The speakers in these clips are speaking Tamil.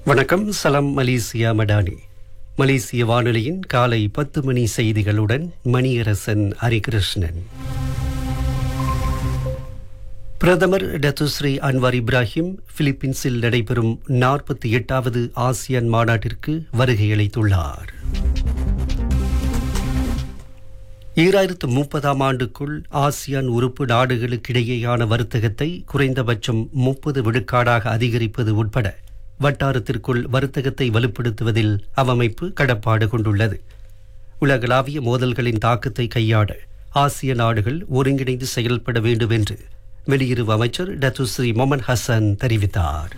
வணக்கம் சலாம் மலேசியா மடானி மலேசிய வானொலியின் காலை பத்து மணி செய்திகளுடன் மணியரசன் ஹரிகிருஷ்ணன் பிரதமர் டத்துஸ்ரீ அன்வார் இப்ராஹிம் பிலிப்பீன்ஸில் நடைபெறும் நாற்பத்தி எட்டாவது ஆசியான் மாநாட்டிற்கு வருகையளித்துள்ளார் ஈராயிரத்து முப்பதாம் ஆண்டுக்குள் ஆசியான் உறுப்பு நாடுகளுக்கிடையேயான வர்த்தகத்தை குறைந்தபட்சம் முப்பது விழுக்காடாக அதிகரிப்பது உட்பட வட்டாரத்திற்குள் வர்த்தகத்தை வலுப்படுத்துவதில் அவ்வமைப்பு கடப்பாடு கொண்டுள்ளது உலகளாவிய மோதல்களின் தாக்கத்தை கையாட ஆசிய நாடுகள் ஒருங்கிணைந்து செயல்பட வேண்டும் என்று வெளியுறவு அமைச்சர் டத்துஸ்ரீ மொமன் ஹசன் தெரிவித்தார்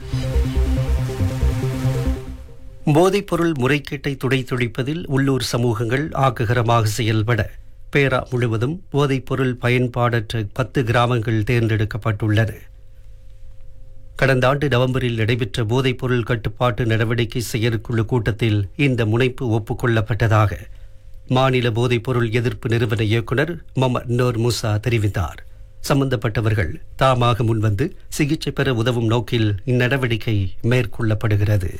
போதைப்பொருள் முறைகேட்டை துடைத்துழிப்பதில் உள்ளூர் சமூகங்கள் ஆக்ககரமாக செயல்பட பேரா முழுவதும் போதைப்பொருள் பயன்பாடற்ற பத்து கிராமங்கள் தேர்ந்தெடுக்கப்பட்டுள்ளன கடந்த ஆண்டு நவம்பரில் நடைபெற்ற போதைப்பொருள் கட்டுப்பாட்டு நடவடிக்கை செயற்குழு கூட்டத்தில் இந்த முனைப்பு ஒப்புக்கொள்ளப்பட்டதாக மாநில போதைப்பொருள் எதிர்ப்பு நிறுவன இயக்குநர் மொமட் நோர் மூசா தெரிவித்தார் சம்பந்தப்பட்டவர்கள் தாமாக முன்வந்து சிகிச்சை பெற உதவும் நோக்கில் இந்நடவடிக்கை மேற்கொள்ளப்படுகிறது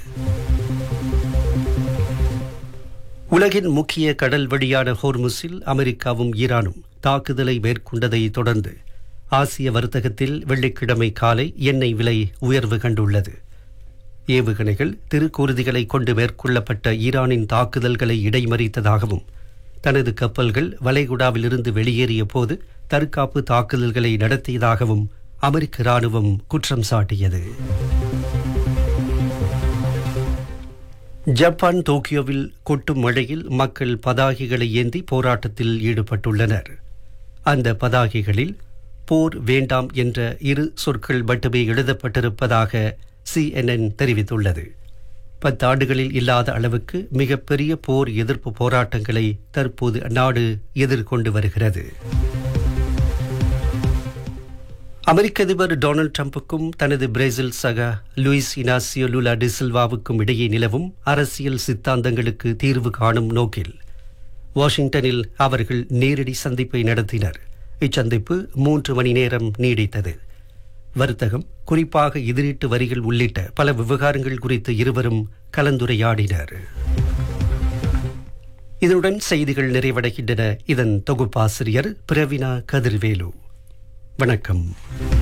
உலகின் முக்கிய கடல் வழியான ஹோர்முஸில் அமெரிக்காவும் ஈரானும் தாக்குதலை மேற்கொண்டதை தொடர்ந்து ஆசிய வர்த்தகத்தில் வெள்ளிக்கிழமை காலை எண்ணெய் விலை உயர்வு கண்டுள்ளது ஏவுகணைகள் திருக்கூறுதிகளை கொண்டு மேற்கொள்ளப்பட்ட ஈரானின் தாக்குதல்களை இடைமறித்ததாகவும் தனது கப்பல்கள் வளைகுடாவிலிருந்து வெளியேறிய போது தற்காப்பு தாக்குதல்களை நடத்தியதாகவும் அமெரிக்க ராணுவம் குற்றம் சாட்டியது ஜப்பான் டோக்கியோவில் கொட்டும் மழையில் மக்கள் பதாகைகளை ஏந்தி போராட்டத்தில் ஈடுபட்டுள்ளனர் அந்த பதாகைகளில் போர் வேண்டாம் என்ற இரு சொற்கள் மட்டுமே எழுதப்பட்டிருப்பதாக சிஎன்என் தெரிவித்துள்ளது பத்தாண்டுகளில் இல்லாத அளவுக்கு மிகப்பெரிய போர் எதிர்ப்பு போராட்டங்களை தற்போது நாடு எதிர்கொண்டு வருகிறது அமெரிக்க அதிபர் டொனால்டு டிரம்புக்கும் தனது பிரேசில் சக லூயிஸ் இனாசியோ லுலா டிசில்வாவுக்கும் இடையே நிலவும் அரசியல் சித்தாந்தங்களுக்கு தீர்வு காணும் நோக்கில் வாஷிங்டனில் அவர்கள் நேரடி சந்திப்பை நடத்தினர் இச்சந்திப்பு மூன்று மணி நேரம் நீடித்தது வர்த்தகம் குறிப்பாக எதிரீட்டு வரிகள் உள்ளிட்ட பல விவகாரங்கள் குறித்து இருவரும் கலந்துரையாடினர் இதனுடன் செய்திகள் நிறைவடைகின்றன இதன் தொகுப்பாசிரியர் பிரவினா கதிர்வேலு வணக்கம்